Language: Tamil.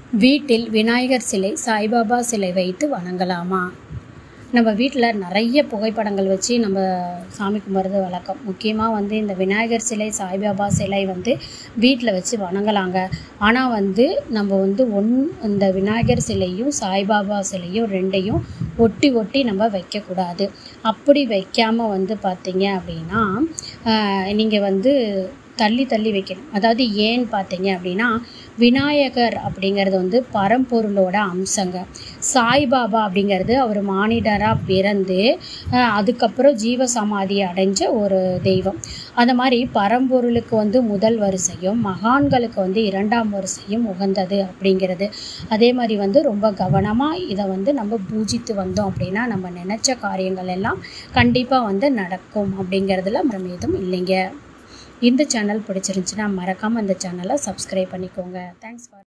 வீட்டில் விநாயகர் சிலை சாய்பாபா சிலை வைத்து வணங்கலாமா நம்ம வீட்டில் நிறைய புகைப்படங்கள் வச்சு நம்ம சாமி கும்பிட்றது வழக்கம் முக்கியமாக வந்து இந்த விநாயகர் சிலை சாய்பாபா சிலை வந்து வீட்டில் வச்சு வணங்கலாங்க ஆனால் வந்து நம்ம வந்து ஒன் இந்த விநாயகர் சிலையும் சாய்பாபா சிலையும் ரெண்டையும் ஒட்டி ஒட்டி நம்ம வைக்கக்கூடாது அப்படி வைக்காமல் வந்து பார்த்தீங்க அப்படின்னா நீங்கள் வந்து தள்ளி தள்ளி வைக்கணும் அதாவது ஏன்னு பார்த்தீங்க அப்படின்னா விநாயகர் அப்படிங்கிறது வந்து பரம்பொருளோட அம்சங்க சாய்பாபா அப்படிங்கிறது அவர் மானிடராக பிறந்து அஹ், அதுக்கப்புறம் ஜீவ சமாதி அடைஞ்ச ஒரு தெய்வம் அந்த மாதிரி பரம்பொருளுக்கு வந்து முதல் வரிசையும் மகான்களுக்கு வந்து இரண்டாம் வரிசையும் உகந்தது அப்படிங்கிறது அதே மாதிரி வந்து ரொம்ப கவனமாக இதை வந்து நம்ம பூஜித்து வந்தோம் அப்படின்னா நம்ம நினச்ச காரியங்கள் எல்லாம் கண்டிப்பாக வந்து நடக்கும் அப்படிங்கிறதுல நம்ம எதுவும் இல்லைங்க இந்த சேனல் பிடிச்சிருந்துச்சுன்னா மறக்காமல் இந்த சேனலை சப்ஸ்கிரைப் பண்ணிக்கோங்க தேங்க்ஸ் ஃபார்